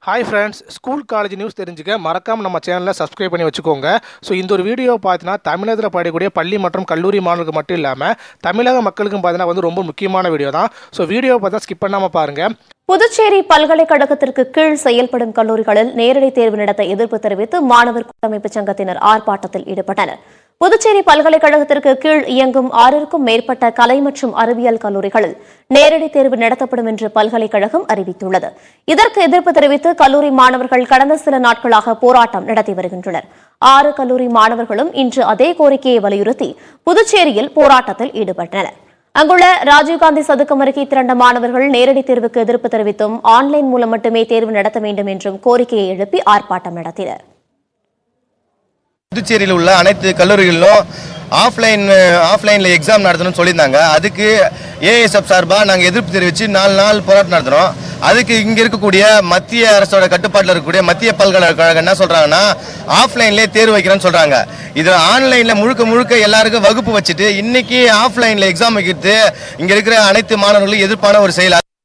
hi friends school college news தெரிஞ்சுக்க மறக்காம நம்ம சேனலை சப்ஸ்கிரைப் பண்ணி வச்சுக்கோங்க ஸோ இந்த ஒரு வீடியோ பார்த்தீங்கன்னா தமிழகத்தில் படிக்கக்கூடிய பள்ளி மற்றும் கல்லூரி மாணவர்களுக்கு மட்டும் இல்லாமல் தமிழக மக்களுக்கும் பார்த்தீங்கன்னா வந்து ரொம்ப முக்கியமான வீடியோ தான் ஸோ வீடியோ பார்த்தா ஸ்கிப் பண்ணாமல் பாருங்கள் புதுச்சேரி பல்கலைக்கழகத்திற்கு கீழ் செயல்படும் கல்லூரிகளில் நேரடி தேர்வு நடத்த எதிர்ப்பு தெரிவித்து மாணவர் கூட்டமைப்பு சங்கத்தினர் ஆர்ப்பாட்டத்தில் ஈடுபட்டனர் புதுச்சேரி பல்கலைக்கழகத்திற்கு கீழ் இயங்கும் ஆறிற்கும் மேற்பட்ட கலை மற்றும் அறிவியல் கல்லூரிகளில் நேரடி தேர்வு நடத்தப்படும் என்று பல்கலைக்கழகம் அறிவித்துள்ளது இதற்கு எதிர்ப்பு தெரிவித்து கல்லூரி மாணவர்கள் கடந்த சில நாட்களாக போராட்டம் நடத்தி வருகின்றனர் ஆறு கல்லூரி மாணவர்களும் இன்று அதே கோரிக்கையை வலியுறுத்தி புதுச்சேரியில் போராட்டத்தில் ஈடுபட்டனர் அங்குள்ள ராஜீவ்காந்தி சதுக்கம் அருகே திரண்ட மாணவர்கள் நேரடி தேர்வுக்கு எதிர்ப்பு தெரிவித்தும் ஆன்லைன் மூலம் மட்டுமே தேர்வு நடத்த வேண்டும் என்றும் கோரிக்கையை எழுப்பி ஆர்ப்பாட்டம் நடத்தினர் புதுச்சேரியில் உள்ள அனைத்து கல்லூரிகளிலும் ஆஃப்லைன் ஆஃப்லைனில் எக்ஸாம் நடத்தணும்னு சொல்லியிருந்தாங்க அதுக்கு ஏஎஸ்எஃப் சார்பாக நாங்கள் எதிர்ப்பு தெரிவித்து நாலு நாள் போராட்டம் நடத்துகிறோம் அதுக்கு இங்கே இருக்கக்கூடிய மத்திய அரசோட கட்டுப்பாட்டில் இருக்கக்கூடிய மத்திய பல்கலைக்கழகம் என்ன சொல்கிறாங்கன்னா ஆஃப்லைன்லேயே தேர்வு வைக்கிறேன்னு சொல்கிறாங்க இதில் ஆன்லைனில் முழுக்க முழுக்க எல்லாருக்கும் வகுப்பு வச்சுட்டு இன்னைக்கு ஆஃப்லைனில் எக்ஸாம் வைக்கிறது இங்கே இருக்கிற அனைத்து மாணவர்களும் எதிர்ப்பான ஒரு செயல்